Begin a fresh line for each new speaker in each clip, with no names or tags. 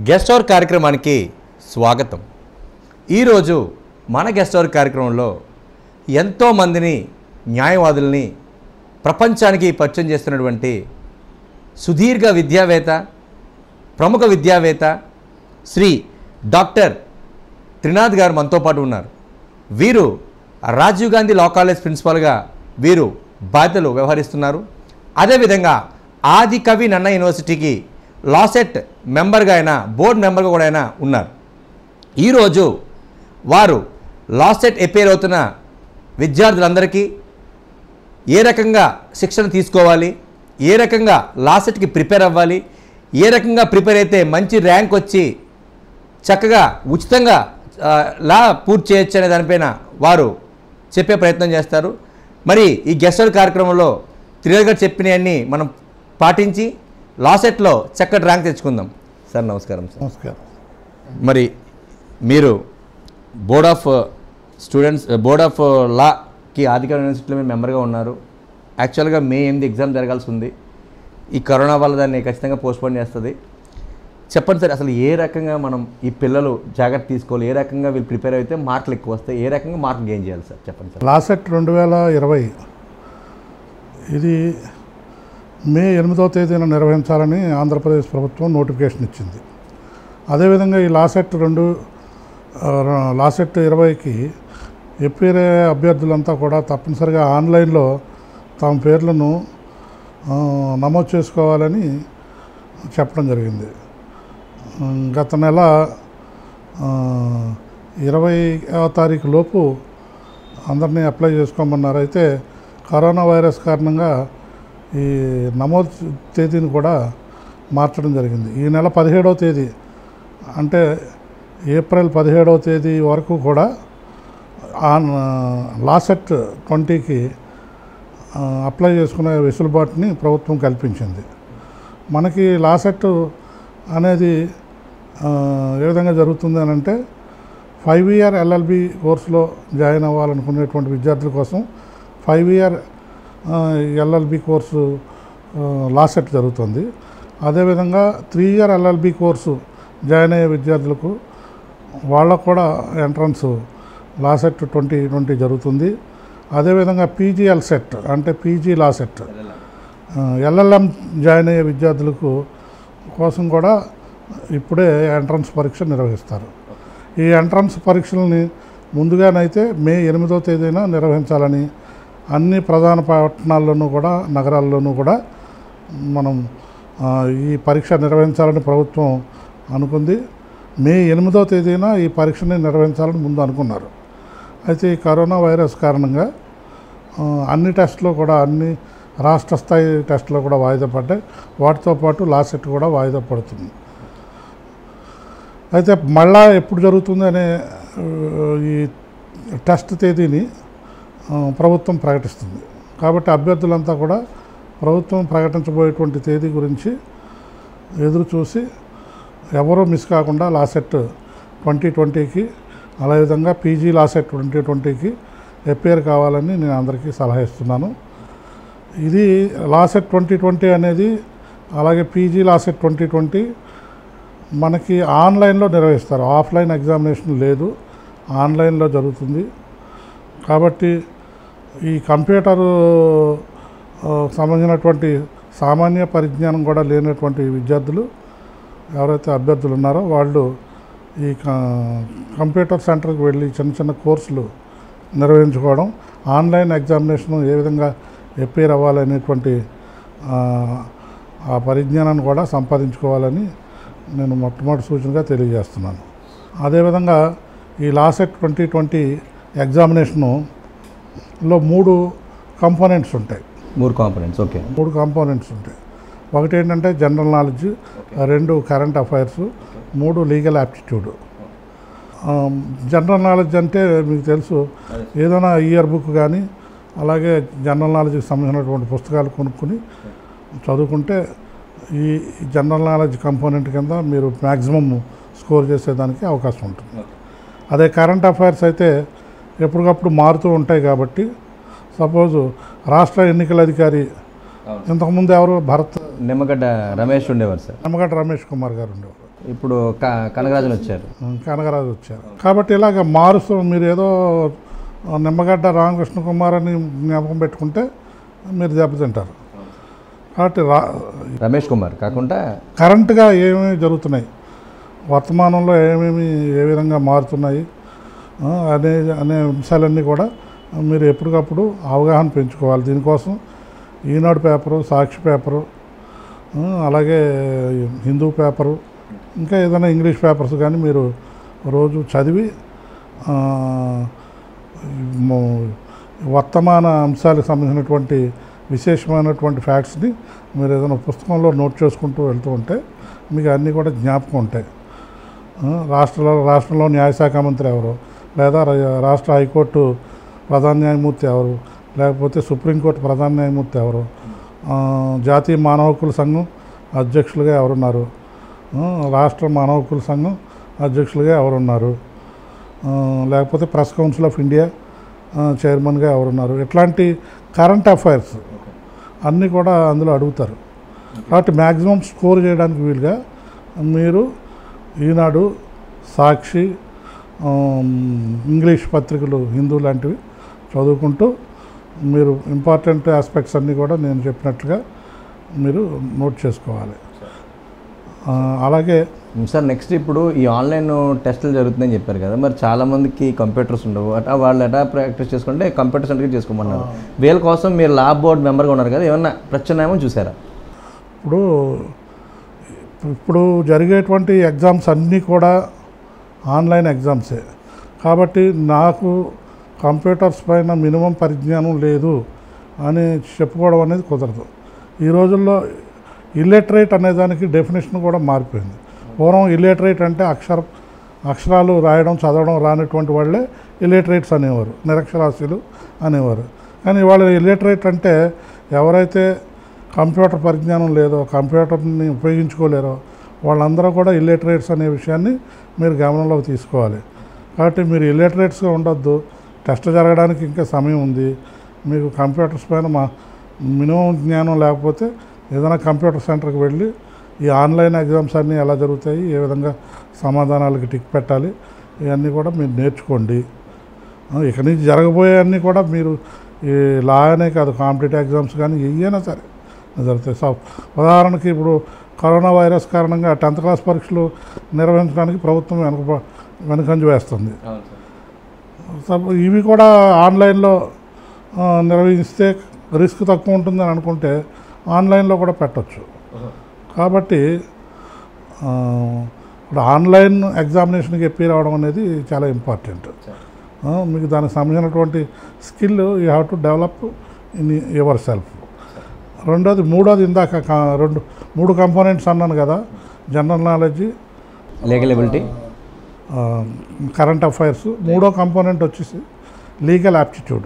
Guest hour కార్యక్రమానికి స్వాగతం ఈరోజు మన గెస్ట్ అవర్ కార్యక్రమంలో ఎంతోమందిని న్యాయవాదుల్ని ప్రపంచానికి పరిచయం చేస్తున్నటువంటి సుదీర్ఘ విద్యావేత్త ప్రముఖ విద్యావేత్త శ్రీ డాక్టర్ త్రినాథ్ గారు మనతో పాటు ఉన్నారు వీరు రాజీవ్ గాంధీ లా కాలేజ్ ప్రిన్సిపాల్గా వీరు బాధ్యతలు వ్యవహరిస్తున్నారు అదేవిధంగా ఆది కవి నన్న యూనివర్సిటీకి లాసెట్ మెంబర్గా అయినా బోర్డు మెంబర్గా కూడా అయినా ఉన్నారు ఈరోజు వారు లాసెట్ ఎపేర్ అవుతున్న విద్యార్థులందరికీ ఏ రకంగా శిక్షణ తీసుకోవాలి ఏ రకంగా లాసెట్కి ప్రిపేర్ అవ్వాలి ఏ రకంగా ప్రిపేర్ అయితే మంచి ర్యాంక్ వచ్చి చక్కగా ఉచితంగా ఆ, లా పూర్తి చేయొచ్చు అనే దానిపైన వారు చెప్పే ప్రయత్నం చేస్తారు మరి ఈ గెస్టర్ కార్యక్రమంలో త్రివేద్ గారు చెప్పినవన్నీ మనం పాటించి లాసెట్లో చక్కటి ర్యాంక్ తెచ్చుకుందాం సార్ నమస్కారం సార్
నమస్కారం
మరి మీరు board of students board of లాకి ఆధికార యూనివర్సిటీలో మీరు మెంబర్గా ఉన్నారు యాక్చువల్గా మే ఎనిమిది ఎగ్జామ్ జరగాల్సి ఉంది ఈ కరోనా వల్ల దాన్ని ఖచ్చితంగా పోస్ట్పోన్ చేస్తుంది చెప్పండి సార్ అసలు ఏ రకంగా మనం ఈ పిల్లలు జాగ్రత్త తీసుకోవాలి ఏ రకంగా వీళ్ళు ప్రిపేర్ అయితే మార్కులు ఎక్కువ వస్తాయి ఏ రకంగా మార్కులు గెయిన్ చేయాలి సార్ చెప్పండి సార్
లాసెట్ రెండు వేల ఇరవై ఇది మే ఎనిమిదవ తేదీన నిర్వహించాలని ఆంధ్రప్రదేశ్ ప్రభుత్వం నోటిఫికేషన్ ఇచ్చింది అదేవిధంగా ఈ లాసెట్ రెండు ఆ, లాసెట్ ఇరవైకి ఎప్పిరే అభ్యర్థులంతా కూడా తప్పనిసరిగా ఆన్లైన్లో తమ పేర్లను ఆ, నమోదు చేసుకోవాలని చెప్పడం జరిగింది ఉమ్, గత నెల ఇరవై తారీఖు లోపు అందరినీ అప్లై చేసుకోమన్నారు అయితే కరోనా వైరస్ కారణంగా ఈ నమోదు తేదీని కూడా మార్చడం జరిగింది ఈ నెల పదిహేడవ తేదీ అంటే ఏప్రిల్ పదిహేడవ తేదీ వరకు కూడా ఆన్ లాసెట్ ట్వంటీకి అప్లై చేసుకునే వెసులుబాటుని ప్రభుత్వం కల్పించింది మనకి లాసెట్ అనేది ఆ, ఏ విధంగా జరుగుతుంది అని అంటే ఫైవ్ ఇయర్ ఎల్ఎల్బి కోర్సులో జాయిన్ అవ్వాలనుకునేటువంటి విద్యార్థుల కోసం ఫైవ్ ఇయర్ ఎల్ఎల్బి కోర్సు ఆ, లాసెట్ జరుగుతుంది అదేవిధంగా three year LLB course join అయ్యే విద్యార్థులకు వాళ్ళకు కూడా ఎంట్రన్స్ లాసెట్ ట్వంటీ ట్వంటీ జరుగుతుంది అదేవిధంగా పీజీఎల్ సెట్ అంటే పీజీ లాసెట్ ఎల్ఎల్ఎం జాయిన్ అయ్యే విద్యార్థులకు కోసం కూడా ఇప్పుడే ఎంట్రన్స్ పరీక్ష నిర్వహిస్తారు ఈ ఎంట్రన్స్ పరీక్షలని ముందుగానైతే మే ఎనిమిదో తేదీన నిర్వహించాలని అన్ని ప్రధాన పట్టణాల్లోనూ కూడా నగరాల్లోనూ కూడా మనం ఆ, ఈ పరీక్ష నిర్వహించాలని ప్రభుత్వం అనుకుంది మే ఎనిమిదో తేదీన ఈ పరీక్షని నిర్వహించాలని ముందు అనుకున్నారు అయితే ఈ కరోనా వైరస్ కారణంగా ఆ, అన్ని టెస్టులు కూడా అన్ని రాష్ట్ర స్థాయి టెస్టులు కూడా వాయిదా పడ్డాయి వాటితో పాటు లాసెట్ కూడా వాయిదా పడుతుంది అయితే మళ్ళా ఎప్పుడు జరుగుతుంది అనే ఆ, ఈ టెస్ట్ తేదీని ఆ, ప్రభుత్వం ప్రకటిస్తుంది కాబట్టి అభ్యర్థులంతా కూడా ప్రభుత్వం ప్రకటించబోయేటువంటి తేదీ గురించి ఎదురు చూసి ఎవరూ మిస్ కాకుండా లాసెట్ ట్వంటీ ట్వంటీకి అదేవిధంగా పీజీ లాసెట్ ట్వంటీ ట్వంటీకి ఎపేర్ కావాలని నేను అందరికీ సలహా ఇస్తున్నాను ఇది లాసెట్ ట్వంటీ ట్వంటీ అనేది అలాగే పీజీ లాసెట్ ట్వంటీ ట్వంటీ మనకి ఆన్లైన్లో నిర్వహిస్తారు ఆఫ్లైన్ ఎగ్జామినేషన్ లేదు ఆన్లైన్లో జరుగుతుంది కాబట్టి ఈ కంప్యూటర్ ఆ, సంబంధించినటువంటి సామాన్య పరిజ్ఞానం కూడా లేనటువంటి విద్యార్థులు ఎవరైతే అభ్యర్థులు ఉన్నారో వాళ్ళు ఈ క- కంప్యూటర్ సెంటర్కి వెళ్ళి చిన్న చిన్న కోర్సులు నిర్వహించుకోవడం ఆన్లైన్ ఎగ్జామినేషన్ ఏ విధంగా ఎపేర్ అవ్వాలనేటువంటి ఆ, ఆ పరిజ్ఞానాన్ని కూడా సంపాదించుకోవాలని నేను మొట్టమొదటి సూచనగా తెలియజేస్తున్నాను అదేవిధంగా ఈ లాసెట్ ట్వంటీ ట్వంటీ ఎగ్జామినేషనులో మూడు కంపోనెంట్స్ ఉంటాయి
మూడు కాంపనెంట్స్ ఓకే
మూడు కాంపోనెంట్స్ ఉంటాయి ఒకటి ఏంటంటే జనరల్ నాలెడ్జ్ రెండు కరెంట్ అఫైర్స్ మూడు లీగల్ యాప్టిట్యూడ్ జనరల్ నాలెడ్జ్ అంటే మీకు తెలుసు ఏదైనా ఇయర్ బుక్ కానీ అలాగే జనరల్ నాలెడ్జ్కి సంబంధించినటువంటి పుస్తకాలు కొనుక్కొని చదువుకుంటే ఈ జనరల్ నాలెడ్జ్ కంపోనెంట్ కింద మీరు మ్యాక్సిమం స్కోర్ చేసేదానికి అవకాశం ఉంటుంది అదే కరెంట్ అఫైర్స్ అయితే ఎప్పటికప్పుడు మారుతూ ఉంటాయి కాబట్టి సపోజు రాష్ట్ర ఎన్నికల అధికారి ఇంతకుముందు ఎవరు భరత్
నిమ్మగడ్డ రమేష్ ఉండేవారు సార్
నిమ్మగడ్డ రమేష్ కుమార్ గారు ఉండేవారు
ఇప్పుడు క కనకరాజన్ వచ్చారు
కనగరాజు వచ్చారు కాబట్టి ఇలాగ మారుస్తూ మీరు ఏదో నిమ్మగడ్డ రామకృష్ణ కుమార్ అని జ్ఞాపకం పెట్టుకుంటే మీరు దెబ్బతింటారు కాబట్టి రా
రమేష్ కుమార్ కాకుండా
కరెంట్గా ఏమేమి జరుగుతున్నాయి వర్తమానంలో ఏమేమి ఏ విధంగా మారుతున్నాయి ఆ, అనే అనే అంశాలన్నీ కూడా మీరు ఎప్పటికప్పుడు అవగాహన పెంచుకోవాలి దీనికోసం ఈనాడు పేపరు సాక్షి పేపరు ఆ, అలాగే హిందూ పేపరు ఇంకా ఏదైనా ఇంగ్లీష్ పేపర్స్ కానీ మీరు రోజు చదివి ఆ, మ- వర్తమాన అంశాలకు సంబంధించినటువంటి విశేషమైనటువంటి ఫ్యాక్ట్స్ని మీరు ఏదైనా పుస్తకంలో నోట్ చేసుకుంటూ వెళ్తూ ఉంటే మీకు అన్నీ కూడా జ్ఞాపకం ఉంటాయి ఆ, రాష్ట్రంలో రాష్ట్రంలో న్యాయశాఖ మంత్రి ఎవరు లేదా రా- రాష్ట్ర హైకోర్టు ప్రధాన న్యాయమూర్తి ఎవరు లేకపోతే సుప్రీంకోర్టు ప్రధాన న్యాయమూర్తి ఎవరు ఆ, జాతీయ మానవ హక్కుల సంఘం అధ్యక్షులుగా ఎవరున్నారు ఆ, రాష్ట్ర మానవ హక్కుల సంఘం అధ్యక్షులుగా ఎవరున్నారు ఆ, లేకపోతే ప్రెస్ కౌన్సిల్ ఆఫ్ ఇండియా ఆ, చైర్మన్గా ఎవరున్నారు ఇట్లాంటి కరెంట్ అఫైర్స్ అన్నీ కూడా అందులో అడుగుతారు కాబట్టి మ్యాక్సిమం స్కోర్ చేయడానికి వీలుగా మీరు ఈనాడు సాక్షి ఆమ్, ఇంగ్లీష్ పత్రికలు హిందూ లాంటివి చదువుకుంటూ మీరు ఇంపార్టెంట్ ఆస్పెక్ట్స్ అన్నీ కూడా నేను చెప్పినట్లుగా మీరు నోట్ చేసుకోవాలి ఆ, అలాగే
సార్ నెక్స్ట్ ఇప్పుడు ఈ ఆన్లైన్ టెస్టులు జరుగుతున్నాయని చెప్పారు కదా మరి చాలా మందికి కంప్యూటర్స్ ఉండవు అట్లా వాళ్ళు ఎటా ప్రాక్టీస్ చేసుకుంటే కంప్యూటర్ సెంటర్కి చేసుకోమన్నారు వీళ్ళ కోసం మీరు ల్యాబ్ బోర్డ్ మెంబర్గా ఉన్నారు కదా ఏమన్నా ప్రత్యామ్నాయం చూసారా
ఇప్పుడు ఇప్పుడు జరిగేటువంటి ఎగ్జామ్స్ అన్నీ కూడా ఆన్లైన్ ఎగ్జామ్సే కాబట్టి నాకు కంప్యూటర్స్ పైన మినిమం పరిజ్ఞానం లేదు అని చెప్పుకోవడం అనేది కుదరదు ఈ రోజుల్లో ఇల్లిటరేట్ అనే దానికి డెఫినేషన్ కూడా మారిపోయింది పూర్వం ఇల్లిటరేట్ అంటే అక్షర అక్షరాలు రాయడం చదవడం రానటువంటి వాళ్ళే ఇల్లిటరేట్స్ అనేవారు నిరక్షరాస్యులు అనేవారు కానీ ఇవాళ ఇల్లిటరేట్ అంటే ఎవరైతే కంప్యూటర్ పరిజ్ఞానం లేదో కంప్యూటర్ని ఉపయోగించుకోలేరో వాళ్ళందరూ కూడా ఇల్లిటరేట్స్ అనే విషయాన్ని మీరు గమనంలోకి తీసుకోవాలి కాబట్టి మీరు ఇల్లిటరేట్స్గా ఉండొద్దు టెస్ట్ జరగడానికి ఇంకా సమయం ఉంది మీకు కంప్యూటర్స్ పైన మా మినిమం జ్ఞానం లేకపోతే ఏదైనా కంప్యూటర్ సెంటర్కి వెళ్ళి ఈ ఆన్లైన్ ఎగ్జామ్స్ అన్నీ ఎలా జరుగుతాయి ఏ విధంగా సమాధానాలకి టిక్ పెట్టాలి ఇవన్నీ కూడా మీరు నేర్చుకోండి ఆ, ఇక నుంచి జరగబోయే అన్నీ కూడా మీరు ఈ లా అనే కాదు కాంపిటేటివ్ ఎగ్జామ్స్ కానీ ఏవైనా సరే జరుగుతాయి సో ఉదాహరణకి ఇప్పుడు కరోనా వైరస్ కారణంగా టెన్త్ క్లాస్ పరీక్షలు నిర్వహించడానికి ప్రభుత్వం వెనక వెనుకంజ వేస్తుంది సబ్- ఇవి కూడా ఆన్లైన్లో ఆ, నిర్వహిస్తే రిస్క్ తక్కువ ఉంటుందని అనుకుంటే ఆన్లైన్లో కూడా పెట్టచ్చు కాబట్టి ఆ, ఇప్పుడు ఆన్లైన్ ఎగ్జామినేషన్కి ఎప్పి రావడం అనేది చాలా ఇంపార్టెంట్ ఆ, మీకు దానికి సంబంధించినటువంటి skill you have to develop in yourself రెండోది మూడోది ఇందాక కా- రెండు మూడు కంపోనెంట్స్ అన్నాను కదా general knowledge
legal ability
current affairs మూడో కంపోనెంట్ వచ్చేసి లీగల్ యాప్టిట్యూడ్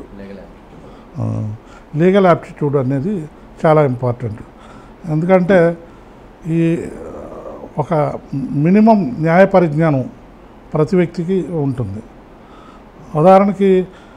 లీగల్ యాప్టిట్యూడ్ అనేది చాలా ఇంపార్టెంట్ ఎందుకంటే ఈ ఒక మినిమం న్యాయ పరిజ్ఞానం ప్రతి వ్యక్తికి ఉంటుంది ఉదాహరణకి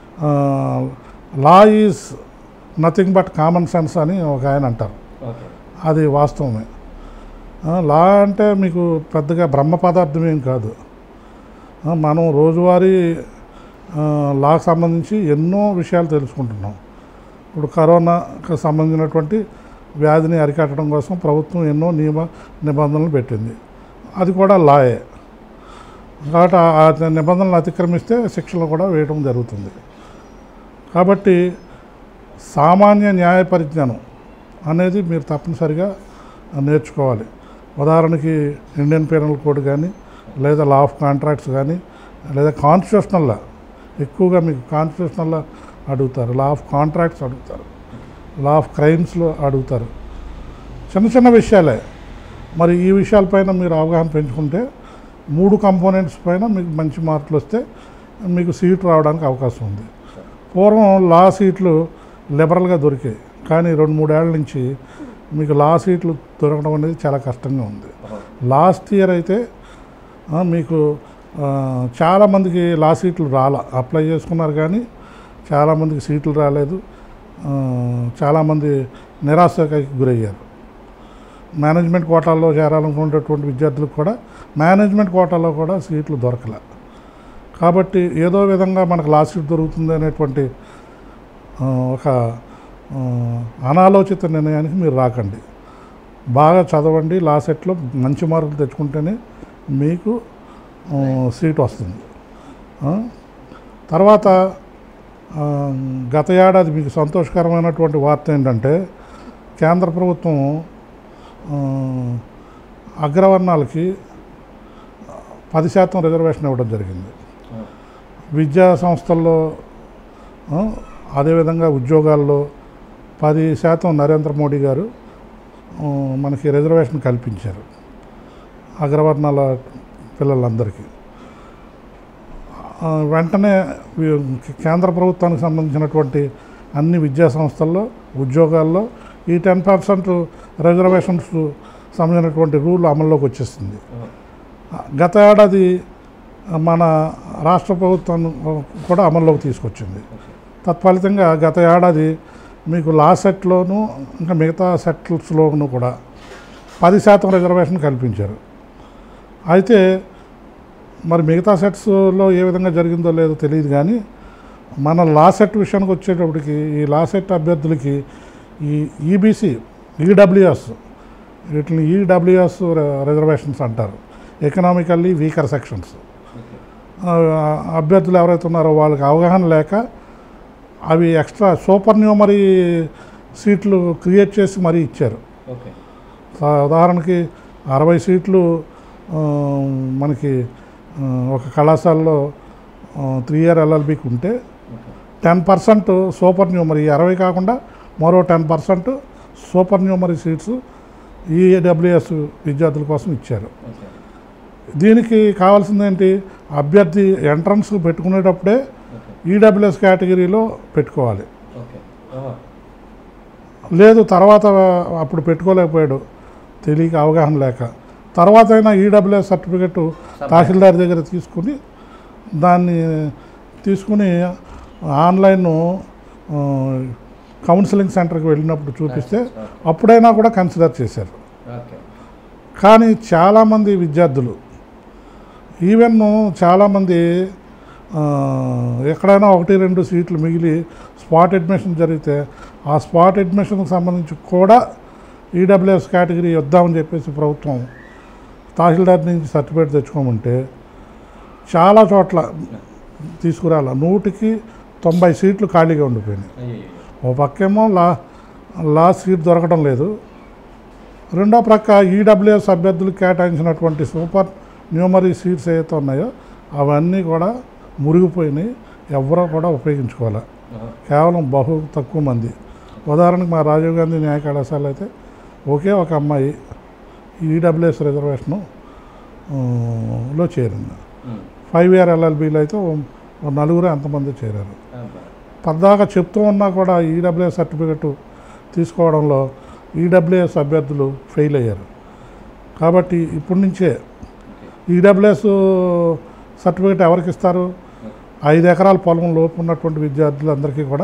law is nothing but common sense అని ఒక ఆయన అంటారు అది వాస్తవమే ఆ, లా అంటే మీకు పెద్దగా బ్రహ్మ పదార్థం ఏం కాదు ఆ, మనం రోజువారీ ఆ, లాకు సంబంధించి ఎన్నో విషయాలు తెలుసుకుంటున్నాం ఇప్పుడు కరోనాకు సంబంధించినటువంటి వ్యాధిని అరికట్టడం కోసం ప్రభుత్వం ఎన్నో నియమ నిబంధనలు పెట్టింది అది కూడా లాయే కాబట్టి ఆ- ఆ నిబంధనలు అతిక్రమిస్తే శిక్షలు కూడా వేయడం జరుగుతుంది కాబట్టి సామాన్య న్యాయ పరిజ్ఞానం అనేది మీరు తప్పనిసరిగా నేర్చుకోవాలి ఉదాహరణకి ఇండియన్ పీనల్ కోడ్ కానీ లేదా లా ఆఫ్ కాంట్రాక్ట్స్ కానీ లేదా కాన్స్టిట్యూషనల్ లా ఎక్కువగా మీకు కాన్స్టిట్యూషనల్ లా అడుగుతారు లా ఆఫ్ కాంట్రాక్ట్స్ అడుగుతారు లా ఆఫ్ క్రైమ్స్లో అడుగుతారు చిన్న చిన్న విషయాలే మరి ఈ విషయాలపైన మీరు అవగాహన పెంచుకుంటే మూడు కంపోనెంట్స్ పైన మీకు మంచి మార్కులు వస్తే మీకు సీట్ రావడానికి అవకాశం ఉంది పూర్వం లా సీట్లు లిబరల్గా దొరికాయి కానీ రెండు మూడేళ్ల నుంచి మీకు లా సీట్లు దొరకడం అనేది చాలా కష్టంగా ఉంది లాస్ట్ ఇయర్ అయితే ఆ, మీకు ఆ, చాలామందికి లా సీట్లు రాల అప్లై చేసుకున్నారు కానీ చాలామందికి సీట్లు రాలేదు ఆ, చాలామంది నిరాశకి గురయ్యారు మేనేజ్మెంట్ కోటాల్లో చేరాలనుకునేటటువంటి విద్యార్థులకు కూడా మేనేజ్మెంట్ కోటాలో కూడా సీట్లు దొరకలే కాబట్టి ఏదో విధంగా మనకు లాస్ట్ సీట్ దొరుకుతుంది అనేటువంటి ఆ, ఒక ఆ, అనాలోచిత నిర్ణయానికి మీరు రాకండి బాగా చదవండి లా సెట్లో మంచి మార్కులు తెచ్చుకుంటేనే మీకు ఆ, సీట్ వస్తుంది ఆ? తర్వాత ఆ, గత ఏడాది మీకు సంతోషకరమైనటువంటి వార్త ఏంటంటే కేంద్ర ప్రభుత్వం ఆ, అగ్రవర్ణాలకి పది శాతం రిజర్వేషన్ ఇవ్వడం జరిగింది విద్యా సంస్థల్లో ఆ, అదేవిధంగా ఉద్యోగాల్లో పది శాతం నరేంద్ర మోడీ గారు ఆ, మనకి రిజర్వేషన్ కల్పించారు అగ్రవర్ణాల పిల్లలందరికీ ఆ, వెంటనే వి- కేంద్ర ప్రభుత్వానికి సంబంధించినటువంటి అన్ని విద్యా సంస్థల్లో ఉద్యోగాల్లో ఈ టెన్ పర్సెంట్ రిజర్వేషన్స్ సంబంధించినటువంటి రూల్ అమల్లోకి వచ్చేస్తుంది గత ఏడాది మన రాష్ట్ర ప్రభుత్వం కూడా అమల్లోకి తీసుకొచ్చింది తత్ఫలితంగా గత ఏడాది మీకు లా సెట్లోను ఇంకా మిగతా సెట్స్లోను కూడా పది శాతం రిజర్వేషన్ కల్పించారు అయితే మరి మిగతా సెట్స్లో ఏ విధంగా జరిగిందో లేదో తెలియదు కానీ మన లా సెట్ విషయానికి వచ్చేటప్పటికి ఈ లా సెట్ అభ్యర్థులకి ఈ ఈబీసీ ఈడబ్ల్యూఎస్ వీటిని ఈడబ్ల్యూఎస్ రిజర్వేషన్స్ అంటారు ఎకనామికల్లీ వీకర్ సెక్షన్స్ అభ్యర్థులు ఎవరైతే ఉన్నారో వాళ్ళకి అవగాహన లేక అవి ఎక్స్ట్రా సూపర్ న్యూమరీ సీట్లు క్రియేట్ చేసి మరీ ఇచ్చారు
ఓకే
సా- ఉదాహరణకి అరవై సీట్లు ఆ, మనకి ఆ, ఒక కళాశాలలో త్రీ ఇయర్ ఎల్ఎల్బికి ఉంటే టెన్ పర్సెంట్ సూపర్ న్యూమరీ అరవై కాకుండా మరో ten percent supernumerary seats EWS విద్యార్థుల కోసం ఇచ్చారు దీనికి కావాల్సింది ఏంటి అభ్యర్థి ఎంట్రన్స్ పెట్టుకునేటప్పుడే ఈడబ్ల్యూఎస్ కేటగిరీలో పెట్టుకోవాలి
ఓకే
లేదు తర్వాత అప్పుడు పెట్టుకోలేకపోయాడు తెలియక అవగాహన లేక తర్వాత అయినా ఈడబ్ల్యూఎస్ సర్టిఫికెట్ తహసీల్దార్ దగ్గర తీసుకుని దాన్ని తీసుకుని ఆన్లైన్ ఆ, కౌన్సిలింగ్ సెంటర్కి వెళ్ళినప్పుడు చూపిస్తే అప్పుడైనా కూడా కన్సిడర్ చేశారు
ఓకే
కానీ చాలామంది విద్యార్థులు ఈవెన్ చాలామంది ఆ, ఎక్కడైనా ఒకటి రెండు సీట్లు మిగిలి స్పాట్ అడ్మిషన్ జరిగితే ఆ స్పాట్ అడ్మిషన్కి సంబంధించి కూడా ఈడబ్ల్యూఎస్ కేటగిరీ వద్దామని చెప్పేసి ప్రభుత్వం తహసీల్దార్ నుంచి సర్టిఫికేట్ తెచ్చుకోమంటే చాలా చోట్ల తీసుకురాల నూటికి తొంభై సీట్లు ఖాళీగా ఉండిపోయినాయి ఓ పక్కేమో లా లా సీట్ దొరకడం లేదు రెండో ప్రక్క ఈడబ్ల్యూఎస్ అభ్యర్థులకు కేటాయించినటువంటి సూపర్ న్యూమరీ సీట్స్ ఏవైతే ఉన్నాయో అవన్నీ కూడా మురిగిపోయినాయి ఎవరో కూడా ఉపయోగించుకోవాలి కేవలం బహు తక్కువ మంది ఉదాహరణకు మా రాజీవ్ గాంధీ న్యాయ కళాశాల అయితే ఒకే ఒక అమ్మాయి ఈడబ్ల్యూఎస్ రిజర్వేషను ఆ, లో చేరింది ఫైవ్ ఇయర్ ఎల్ఎల్బీలో అయితే ఓ- ఓ నలుగురు ఎంతమంది చేరారు పద్దాకా చెప్తూ ఉన్నా కూడా ఈడబ్ల్యూఎస్ సర్టిఫికెట్ తీసుకోవడంలో ఈడబ్ల్యూఎస్ అభ్యర్థులు ఫెయిల్ అయ్యారు కాబట్టి ఇప్పటి నుంచే ఈడబ్ల్యూఎస్ సర్టిఫికెట్ ఎవరికి ఇస్తారు ఐదు ఎకరాల పొలం లోపు ఉన్నటువంటి విద్యార్థులందరికీ కూడా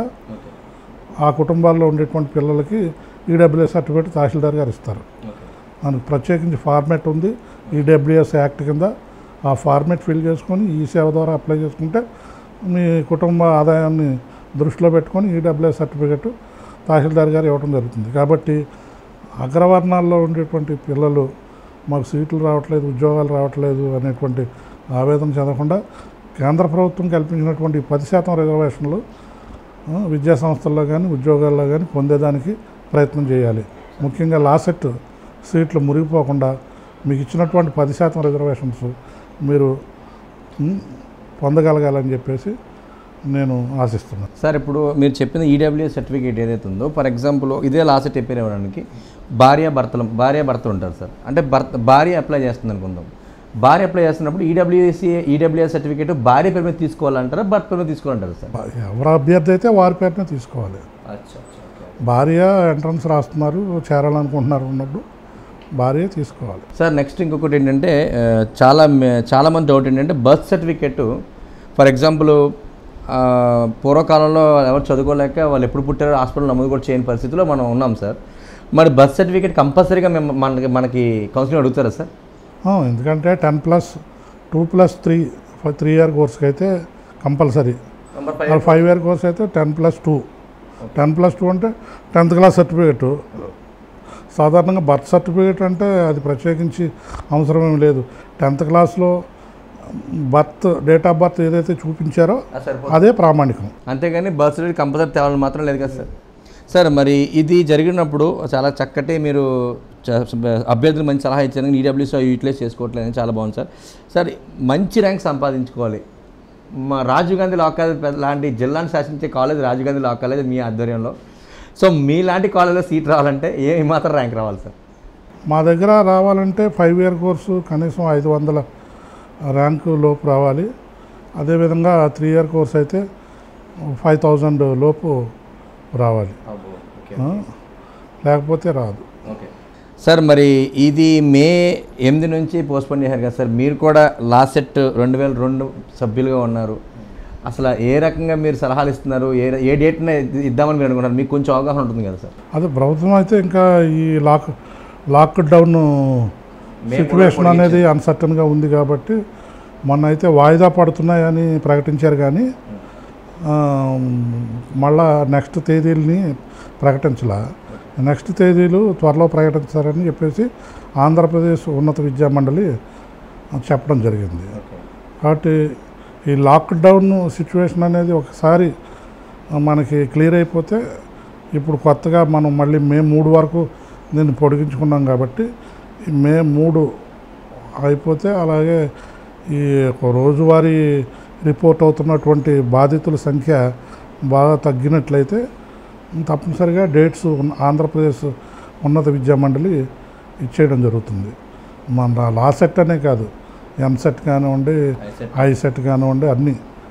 ఆ కుటుంబాల్లో ఉండేటువంటి పిల్లలకి ఈడబ్ల్యూఎస్ సర్టిఫికేట్ తహసీల్దార్ గారు ఇస్తారు మనకు ప్రత్యేకించి ఫార్మేట్ ఉంది ఈడబ్ల్యూఎస్ యాక్ట్ కింద ఆ ఫార్మేట్ ఫిల్ చేసుకొని ఈ సేవ ద్వారా అప్లై చేసుకుంటే మీ కుటుంబ ఆదాయాన్ని దృష్టిలో పెట్టుకొని ఈడబ్ల్యూఎస్ సర్టిఫికెట్ తహసీల్దార్ గారు ఇవ్వడం జరుగుతుంది కాబట్టి అగ్రవర్ణాల్లో ఉండేటువంటి పిల్లలు మాకు సీట్లు రావట్లేదు ఉద్యోగాలు రావట్లేదు అనేటువంటి ఆవేదన చెందకుండా కేంద్ర ప్రభుత్వం కల్పించినటువంటి ఈ పది శాతం రిజర్వేషన్లు ఆ, విద్యా సంస్థల్లో కానీ ఉద్యోగాల్లో కానీ పొందేదానికి ప్రయత్నం చేయాలి ముఖ్యంగా లాసెట్ సీట్లు మురిగిపోకుండా మీకు ఇచ్చినటువంటి పది శాతం రిజర్వేషన్స్ మీరు ఉమ్, పొందగలగాలని చెప్పేసి నేను ఆశిస్తున్నాను
సార్ ఇప్పుడు మీరు చెప్పిన ఈడబ్ల్యూ సర్టిఫికేట్ ఏదైతే ఉందో ఫర్ ఎగ్జాంపుల్ ఇదే లాస్ట్ చెప్పారు ఇవ్వడానికి భార్య భర్తలు భార్య భర్తలు ఉంటారు సార్ అంటే భర్త భార్య అప్లై చేస్తుంది అనుకుందాం భార్య అప్లై చేస్తున్నప్పుడు ఈడబ్ల్యూఎస్సీ ఈడబ్ల్యూఎస్ సర్టిఫికేట్ భార్య పేరు మీద తీసుకోవాలంటారా భర్త పేరు మీద తీసుకోవాలంటారా సార్
ఎవరు అభ్యర్థి అయితే వారి పేరునే తీసుకోవాలి భార్య ఎంట్రన్స్ రాస్తున్నారు చేరాలనుకుంటున్నారు ఉన్నప్పుడు భార్య తీసుకోవాలి
సార్ నెక్స్ట్ ఇంకొకటి ఏంటంటే ఆ, చాలా మే- చాలా మంది డౌట్ ఏంటంటే బర్త్ సర్టిఫికెట్ ఫర్ ఎగ్జాంపుల్ ఆ, పూర్వకాలంలో ఎవరు చదువుకోలేక వాళ్ళు ఎప్పుడు పుట్టారో హాస్పిటల్ నమోదు కూడా చేయని పరిస్థితిలో మనం ఉన్నాం సార్ మరి బర్త్ సర్టిఫికేట్ కంపల్సరీగా మేము మనకి మనకి కౌన్సిలింగ్ అడుగుతారా సార్
ఆ, ఎందుకంటే ten plus two plus three three year కోర్స్కి అయితే కంపల్సరీ ఫైవ్ ఇయర్ కోర్స్ అయితే ten plus two ten plus two అంటే టెన్త్ క్లాస్ సర్టిఫికేట్ సాధారణంగా బర్త్ సర్టిఫికేట్ అంటే అది ప్రత్యేకించి అవసరం ఏమి లేదు టెన్త్ క్లాస్లో బర్త్ డేట్ ఆఫ్ బర్త్ ఏదైతే చూపించారో అదే ప్రామాణికం
అంతేగాని బర్త్ సర్టిఫికేట్ కంపల్సరీ తేవాలని మాత్రం లేదు కదా సార్ సార్ మరి ఇది జరిగినప్పుడు చాలా చక్కటి మీరు చ- అభ్యర్థులు మంచి సలహా ఇచ్చారు ఈడబ్ల్యూసీ యూటిలైజ్ చేసుకోవట్లేదు చాలా బాగుంది సార్ సార్ మంచి ర్యాంక్ సంపాదించుకోవాలి మా రాజీవ్ గాంధీ లా కాలేజ్ పెద్ద- లాంటి జిల్లాను శాసించే college Rajiv Gandhi law college మీ ఆధ్వర్యంలో సో మీలాంటి కాలేజ్లో సీట్ రావాలంటే ఏ మాత్రం ర్యాంక్ రావాలి సార్
మా దగ్గర రావాలంటే ఫైవ్ ఇయర్ కోర్సు కనీసం ఐదు వందల ర్యాంకు లోపు రావాలి అదేవిధంగా త్రీ ఇయర్ కోర్స్ అయితే ఫైవ్ థౌజండ్ లోపు రావాలి ఆ? లేకపోతే రాదు
ఓకే సార్ మరి ఇది మే ఎనిమిది నుంచి పోస్ట్పోన్ చేశారు కదా సార్ మీరు కూడా లాస్ట్ సెట్ రెండు వేల రెండు సభ్యులుగా ఉన్నారు అసలు ఏ రకంగా మీరు సలహాలు ఇస్తున్నారు ఏ ఏ డేట్న ఇద్దామని మీరు అనుకుంటున్నారు మీకు కొంచెం అవగాహన ఉంటుంది కదా సార్
అదే ప్రభుత్వం అయితే ఇంకా ఈ లాక్ లాక్డౌన్ సిచ్యువేషన్ అనేది అన్సర్టన్గా ఉంది కాబట్టి మొన్న అయితే వాయిదా పడుతున్నాయని ప్రకటించారు కానీ ఆ, మళ్ళా నెక్స్ట్ తేదీలని ప్రకటించలా నెక్స్ట్ తేదీలు త్వరలో ప్రకటించారని చెప్పేసి ఆంధ్రప్రదేశ్ ఉన్నత విద్యా మండలి చెప్పడం జరిగింది కాబట్టి ఈ లాక్డౌన్ సిచ్యువేషన్ అనేది ఒకసారి మనకి క్లియర్ అయిపోతే ఇప్పుడు కొత్తగా మనం మళ్ళీ మే మూడు వరకు దీన్ని పొడిగించుకున్నాం కాబట్టి ఈ మే మూడు అయిపోతే అలాగే ఈ ఒక రోజువారీ రిపోర్ట్ అవుతున్నటువంటి బాధితుల సంఖ్య బాగా తగ్గినట్లయితే తప్పనిసరిగా డేట్స్ ఉన్న- ఆంధ్రప్రదేశ్ ఉన్నత విద్యా మండలి ఇచ్చేయడం జరుగుతుంది మన లా సెట్ అనే కాదు ఎంసెట్ కానివ్వండి ఐ సెట్ కానివ్వండి అన్ని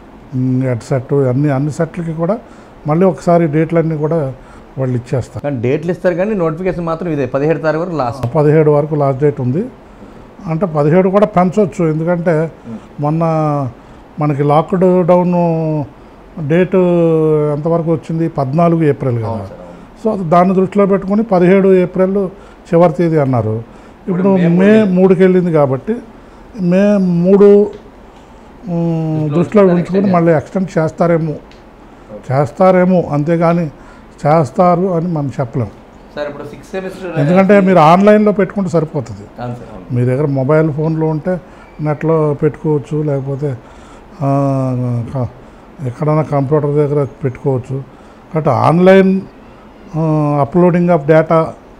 ఎడ్ సెట్ అన్ని అన్ని సెట్లకి కూడా మళ్ళీ ఒకసారి డేట్లన్నీ కూడా వాళ్ళు ఇచ్చేస్తారు
కానీ డేట్లు ఇస్తారు కానీ నోటిఫికేషన్ మాత్రం ఇదే పదిహేడు తారీఖు వరకు లాస్ట్
పదిహేడు వరకు లాస్ట్ డేట్ ఉంది అంటే పదిహేడు కూడా పెంచవచ్చు ఎందుకంటే మొన్న మనకి లాక్డౌన్ డేట్ ఎంతవరకు వచ్చింది పద్నాలుగు ఏప్రిల్ కదా సో అది దాన్ని దృష్టిలో పెట్టుకొని పదిహేడు ఏప్రిల్ చివరి తేదీ అన్నారు ఇప్పుడు మే మూడుకి వెళ్ళింది కాబట్టి మే మూడు ఉమ్, దృష్టిలో ఉంచుకొని మళ్ళీ ఎక్స్టెండ్ చేస్తారేమో చేస్తారేమో అంతేగాని చేస్తారు అని మనం చెప్పలేం
సార్ ఇప్పుడు సిక్స్ సెమిస్టర్
ఎందుకంటే మీరు ఆన్లైన్లో పెట్టుకుంటే సరిపోతుంది మీ దగ్గర మొబైల్ ఫోన్లో ఉంటే నెట్లో పెట్టుకోవచ్చు లేకపోతే ఆ, క- ఎక్కడైనా కంప్యూటర్ దగ్గర పెట్టుకోవచ్చు కాబట్టి online uploading of data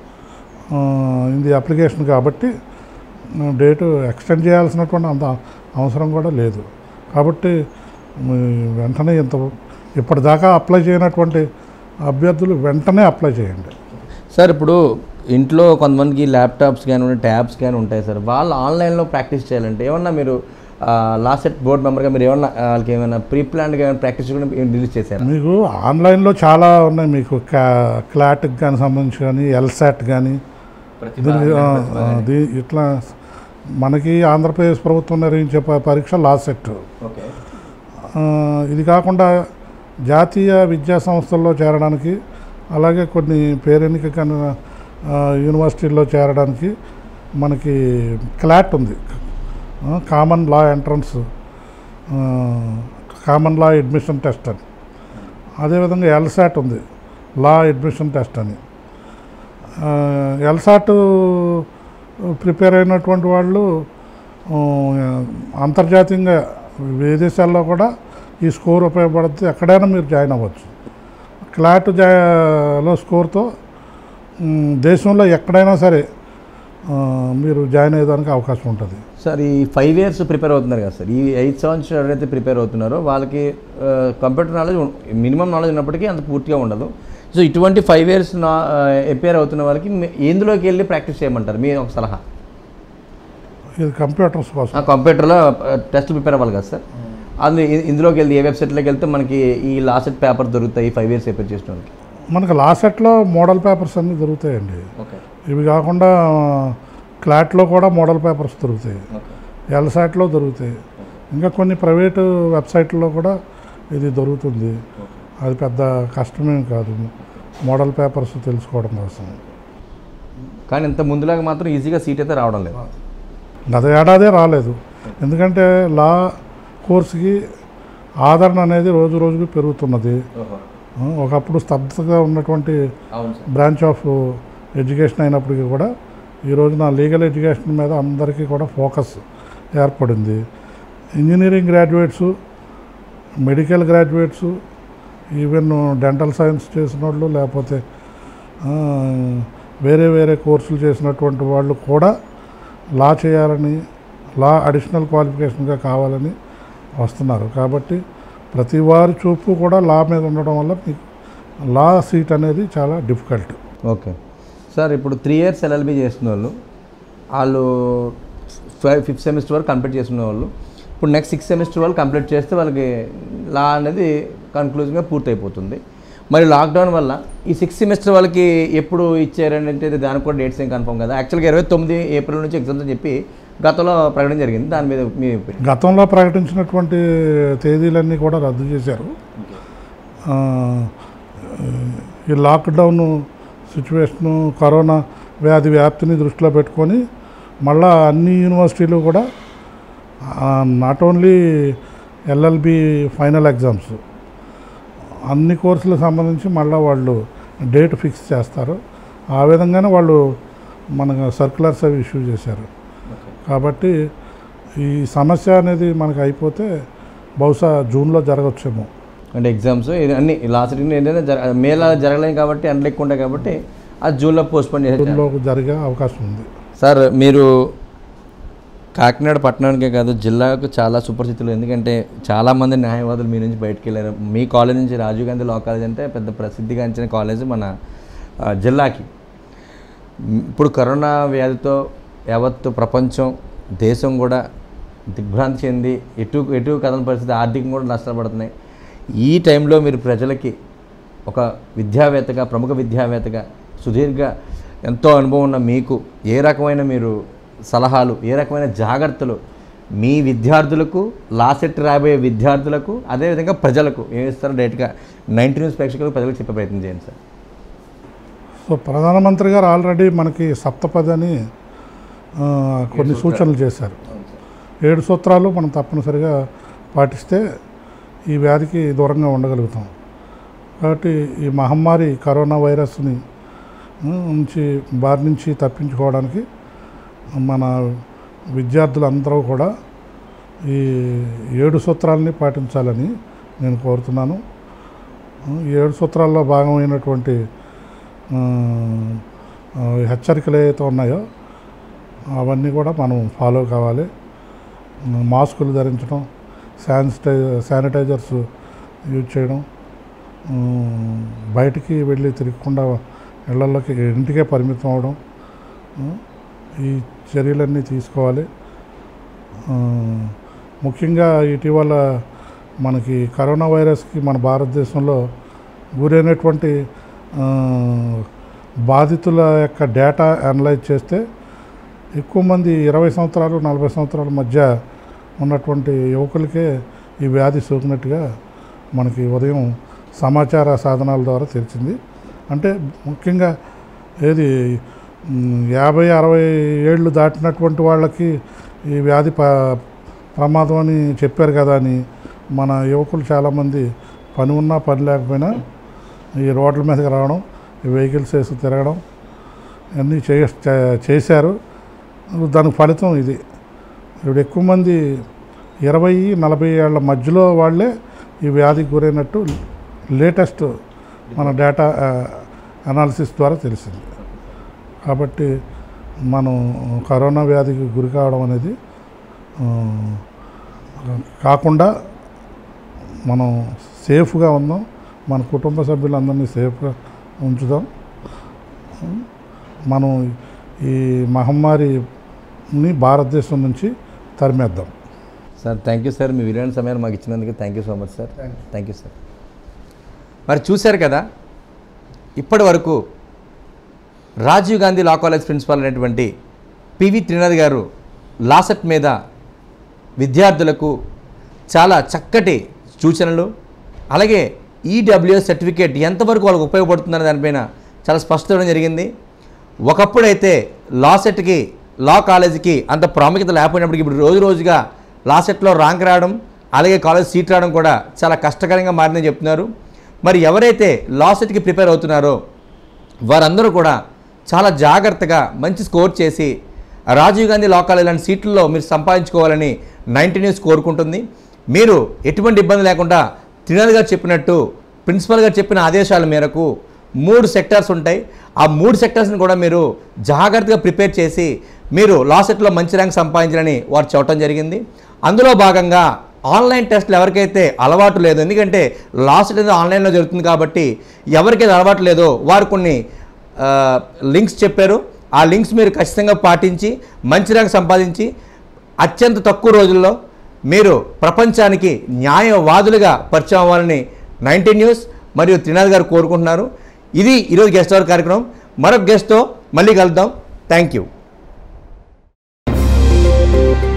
in the application కాబట్టి డేటు ఎక్స్టెండ్ చేయాల్సినటువంటి అంత అవసరం కూడా లేదు కాబట్టి మీ వెంటనే ఇంత ఇప్పటిదాకా అప్లై చేయనటువంటి అభ్యర్థులు వెంటనే అప్లై చేయండి
సార్ ఇప్పుడు ఇంట్లో కొంతమందికి ల్యాప్టాప్స్ కానీ ట్యాబ్స్ కానీ ఉంటాయి సార్ వాళ్ళు ఆన్లైన్లో ప్రాక్టీస్ చేయాలంటే ఏమన్నా మీరు లాస్ట్ సెట్ బోర్డ్ మెంబర్గా మీరు ఏమన్నా ఆ, వాళ్ళకి ఏమైనా ప్రీ ప్లాన్గా ఏమైనా ప్రాక్టీస్ కూడా రిలీజ్ చేశారు
మీకు ఆన్లైన్లో చాలా ఉన్నాయి మీకు క్లా- క్లాట్కి కానీ సంబంధించి కానీ ఎల్సాట్ కానీ దీనికి ఆ, ఆ, దీ- ఇట్లా మనకి ఆంధ్రప్రదేశ్ ప్రభుత్వం నిర్వహించే ప- పరీక్ష లాస్ట్ సెట్
ఓకే
ఆ, ఇది కాకుండా జాతీయ విద్యా సంస్థల్లో చేరడానికి అలాగే కొన్ని పేరెన్నిక కన్నా ఆ, యూనివర్సిటీల్లో చేరడానికి మనకి క్లాట్ ఉంది ఆ, కామన్ లా ఎంట్రన్స్ ఆ, కామన్ లా అడ్మిషన్ టెస్ట్ అని అదేవిధంగా ఎల్సాట్ ఉంది లా అడ్మిషన్ టెస్ట్ అని ఆ, ఎల్సాట్ ప్రిపేర్ అయినటువంటి వాళ్ళు ఆ, అంతర్జాతీయంగా విదేశాల్లో కూడా ఈ స్కోర్ ఉపయోగపడుతుంది ఎక్కడైనా మీరు జాయిన్ అవ్వచ్చు క్లాట్ జా లో స్కోర్తో మ్, దేశంలో ఎక్కడైనా సరే ఆ, మీరు జాయిన్ అయ్యేదానికి అవకాశం ఉంటుంది
సార్ ఈ ఫైవ్ ఇయర్స్ ప్రిపేర్ అవుతున్నారు కదా సార్ ఈ ఐదు సంవత్సరాలు ఎవరైతే ప్రిపేర్ అవుతున్నారో వాళ్ళకి కంప్యూటర్ నాలెడ్జ్ మినిమం నాలెడ్జ్ ఉన్నప్పటికీ అంత పూర్తిగా ఉండదు సో ఇటువంటి ఫైవ్ ఇయర్స్ నా ప్రిపేర్ అవుతున్న వాళ్ళకి మీ- ఎందులోకి వెళ్ళి ప్రాక్టీస్ చేయమంటారు మీ ఒక సలహా
ఇది కంప్యూటర్స్ కోసం
ఆ కంప్యూటర్లో టెస్ట్ ప్రిపేర్ అవ్వాలి కదా సార్ అది ఇ- ఇందులోకి వెళ్ళి ఏ వెబ్సైట్లోకి వెళ్తే మనకి ఈ లాస్ట్ పేపర్ దొరుకుతాయి ఫైవ్ ఇయర్స్ ప్రిపేర్ చేసిన వాళ్ళకి
మనకి లాసెట్లో మోడల్ పేపర్స్ అన్నీ దొరుకుతాయండి
ఓకే
ఇవి కాకుండా క్లాట్లో కూడా మోడల్ పేపర్స్ దొరుకుతాయి ఎల్సాట్లో దొరుకుతాయి ఇంకా కొన్ని ప్రైవేటు వెబ్సైట్లో కూడా ఇది దొరుకుతుంది అది పెద్ద కష్టమేం కాదు మోడల్ పేపర్స్ తెలుసుకోవడం కోసం
కానీ ఇంత ముందులాగా మాత్రం ఈజీగా సీట్ అయితే రావడం లేదు
గత ఏడాదే రాలేదు ఎందుకంటే లా కోర్సుకి ఆదరణ అనేది రోజు రోజుకి పెరుగుతున్నది ఆ, ఒకప్పుడు స్తబ్దతగా ఉన్నటువంటి
అవును సార్
బ్రాంచ్ ఆఫ్ ఎడ్యుకేషన్ అయినప్పటికీ కూడా ఈ రోజున లీగల్ ఎడ్యుకేషన్ మీద అందరికీ కూడా ఫోకస్ ఏర్పడింది engineering graduates medical graduates even dental science చేసిన వాళ్ళు లేకపోతే ఆ, వేరే వేరే కోర్సులు చేసినటువంటి వాళ్ళు కూడా లా చేయాలని లా అడిషనల్ క్వాలిఫికేషన్గా కావాలని వస్తున్నారు కాబట్టి ప్రతి వారి చూపు కూడా లా మీద ఉండడం వల్ల మీకు లా సీట్ అనేది చాలా డిఫికల్ట్
ఓకే సార్ ఇప్పుడు త్రీ ఇయర్స్ ఎల్ఎల్బి చేసిన వాళ్ళు వాళ్ళు ఫిఫ్త్ సెమిస్టర్ వరకు కంప్లీట్ చేసిన వాళ్ళు ఇప్పుడు నెక్స్ట్ సిక్స్త్ సెమిస్టర్ వాళ్ళు కంప్లీట్ చేస్తే వాళ్ళకి లా అనేది కన్క్లూజన్గా పూర్తయిపోతుంది మరి లాక్డౌన్ వల్ల ఈ సిక్స్త్ సెమిస్టర్ వాళ్ళకి ఎప్పుడు ఇచ్చారని అంటే దానికి కూడా డేట్స్ ఏం కన్ఫర్మ్ కదా యాక్చువల్గా ఇరవై తొమ్మిది ఏప్రిల్ నుంచి ఎగ్జామ్స్ అని చెప్పి గతంలో ప్రకటన జరిగింది దాని మీద మీ opinion.
గతంలో ప్రకటించినటువంటి తేదీలన్నీ కూడా రద్దు చేశారు ఆ, ఈ లాక్డౌన్ సిచ్యువేషను కరోనా వ్యాధి వ్యాప్తిని దృష్టిలో పెట్టుకొని మళ్ళా అన్ని యూనివర్సిటీలు కూడా not only LLB final exams అన్ని కోర్సులకు సంబంధించి మళ్ళీ వాళ్ళు డేట్ ఫిక్స్ చేస్తారు ఆ విధంగానే వాళ్ళు మన సర్క్యులర్స్ అవి ఇష్యూ చేశారు కాబట్టి ఈ సమస్య అనేది మనకు అయిపోతే బహుశా జూన్లో జరగచ్చేమో
అంటే ఎగ్జామ్స్ అన్ని లాస్ట్ ఏంటంటే జర మేలో జరగలేదు కాబట్టి ఎండలు ఎక్కువ ఉంటాయి కాబట్టి అది జూన్లో పోస్ట్పోన్ చేసి
జూన్లో జరిగే అవకాశం ఉంది
సార్ మీరు కాకినాడ పట్టణానికే కాదు జిల్లాకు చాలా సుపరిచితులు ఎందుకంటే చాలామంది న్యాయవాదులు మీ నుంచి బయటకు వెళ్ళారు మీ కాలేజ్ నుంచి రాజీవ్ గాంధీ లా కాలేజ్ అంటే పెద్ద ప్రసిద్ధిగాంచిన కాలేజ్ మన ఆ, జిల్లాకి మ్, ఇప్పుడు కరోనా వ్యాధితో యావత్తు ప్రపంచం దేశం కూడా దిగ్భ్రాంతి చెంది ఎటు ఎటు కథన పరిస్థితి ఆర్థికంగా కూడా నష్టపడుతున్నాయి ఈ టైంలో మీరు ప్రజలకి ఒక విద్యావేత్తగా ప్రముఖ విద్యావేత్తగా సుదీర్ఘ ఎంతో అనుభవం ఉన్న మీకు ఏ రకమైన మీరు సలహాలు ఏ రకమైన జాగ్రత్తలు మీ విద్యార్థులకు లా సెట్ రాబోయే విద్యార్థులకు అదేవిధంగా ప్రజలకు ఏం ఇస్తారో డైరెక్ట్గా నైన్టీ న్యూస్ ప్రేక్షకులకు ప్రజలకు చెప్పే ప్రయత్నం చేయండి సార్
సో ప్రధానమంత్రి గారు ఆల్రెడీ మనకి సప్తపది అని ఆ, కొన్ని సూచనలు చేశారు ఏడు సూత్రాలు మనం తప్పనిసరిగా పాటిస్తే ఈ వ్యాధికి దూరంగా ఉండగలుగుతాం కాబట్టి ఈ మహమ్మారి కరోనా వైరస్ని ఆ, నుంచి బారి నుంచి తప్పించుకోవడానికి మన విద్యార్థులందరూ కూడా ఈ ఏడు సూత్రాలని పాటించాలని నేను కోరుతున్నాను ఆ, ఈ ఏడు సూత్రాల్లో భాగమైనటువంటి ఆ, ఆ, హెచ్చరికలు ఏవైతే ఉన్నాయో అవన్నీ కూడా మనం ఫాలో కావాలి మాస్కులు ధరించడం శానిటై శానిటైజర్స్ యూజ్ చేయడం ఉమ్, బయటికి వెళ్ళి తిరగకుండా ఇళ్లలోకి ఇంటికే పరిమితం అవడం ఉమ్, ఈ చర్యలన్నీ తీసుకోవాలి ఆ, ముఖ్యంగా ఇటీవల మనకి కరోనా వైరస్కి మన భారతదేశంలో గురైనటువంటి ఆ, బాధితుల యొక్క డేటా అనలైజ్ చేస్తే ఎక్కువ మంది ఇరవై సంవత్సరాలు నలభై సంవత్సరాల మధ్య ఉన్నటువంటి యువకులకే ఈ వ్యాధి సోకినట్టుగా మనకి ఉదయం సమాచార సాధనాల ద్వారా తెలిసింది అంటే ముఖ్యంగా ఏది మ్, యాభై అరవై ఏళ్ళు దాటినటువంటి వాళ్ళకి ఈ వ్యాధి ప ప్రమాదం అని చెప్పారు కదా అని మన యువకులు చాలామంది పని ఉన్నా పని లేకపోయినా ఈ రోడ్ల మీదకి రావడం ఈ వెహికల్స్ వేసి తిరగడం అన్నీ చే చే- చేశారు దానికి ఫలితం ఇది ఇప్పుడు ఎక్కువ మంది ఇరవై నలభై ఏళ్ళ మధ్యలో వాళ్ళే ఈ వ్యాధికి గురైనట్టు లేటెస్ట్ మన డేటా అనాలిసిస్ ద్వారా తెలిసింది కాబట్టి మనం కరోనా వ్యాధికి గురి కావడం అనేది ఆ, కాకుండా మనం సేఫ్గా ఉందాం మన కుటుంబ సభ్యులందరినీ సేఫ్గా ఉంచుదాం మనం ఈ మహమ్మారిని భారతదేశం నుంచి తరిమేద్దాం
సార్ థ్యాంక్ యూ సార్ మీ విలువైన సమయాన్ని మాకు ఇచ్చినందుకు thank you so much sir thank you sir మరి చూశారు కదా ఇప్పటి వరకు Rajiv Gandhi law college principal అయినటువంటి పివి త్రినాథ్ గారు లాసెట్ మీద విద్యార్థులకు చాలా చక్కటి సూచనలు అలాగే ఈడబ్ల్యూఎస్ సర్టిఫికేట్ ఎంతవరకు వాళ్ళకు ఉపయోగపడుతుందనే దానిపైన చాలా స్పష్టత ఇవ్వడం జరిగింది ఒకప్పుడైతే లా సెట్కి లా కాలేజీకి అంత ప్రాముఖ్యత లేకపోయినప్పటికీ ఇప్పుడు రోజు రోజుగా లా సెట్లో ర్యాంక్ రావడం అలాగే కాలేజ్ సీట్ రావడం కూడా చాలా కష్టకరంగా మారిందని చెప్తున్నారు మరి ఎవరైతే లా సెట్కి ప్రిపేర్ అవుతున్నారో వారందరూ కూడా చాలా జాగ్రత్తగా మంచి స్కోర్ చేసి రాజీవ్ గాంధీ లా కాలేజ్ లాంటి సీట్లలో మీరు సంపాదించుకోవాలని నైన్టీ న్యూస్ కోరుకుంటుంది మీరు ఎటువంటి ఇబ్బంది లేకుండా త్రినాథ్ గారు చెప్పినట్టు ప్రిన్సిపల్ గారు చెప్పిన ఆదేశాల మేరకు మూడు సెక్టార్స్ ఉంటాయి ఆ మూడు సెక్టార్స్ని కూడా మీరు జాగ్రత్తగా ప్రిపేర్ చేసి మీరు లా సెట్లో మంచి ర్యాంక్ సంపాదించాలని వారు చెప్పడం జరిగింది అందులో భాగంగా ఆన్లైన్ టెస్ట్లు ఎవరికైతే అలవాటు లేదు ఎందుకంటే లాస్ట్ అనేది ఆన్లైన్లో జరుగుతుంది కాబట్టి ఎవరికైతే అలవాటు లేదో వారు కొన్ని ఆ, లింక్స్ చెప్పారు ఆ లింక్స్ మీరు ఖచ్చితంగా పాటించి మంచి ర్యాంక్ సంపాదించి అత్యంత తక్కువ రోజుల్లో మీరు ప్రపంచానికి న్యాయవాదులుగా పరిచయం అవ్వాలని నైన్టీ న్యూస్ మరియు త్రినాథ్ గారు కోరుకుంటున్నారు ఇది ఈరోజు గెస్ట్ అవర్ కార్యక్రమం మరొక గెస్ట్తో మళ్ళీ కలుద్దాం థ్యాంక్ యూ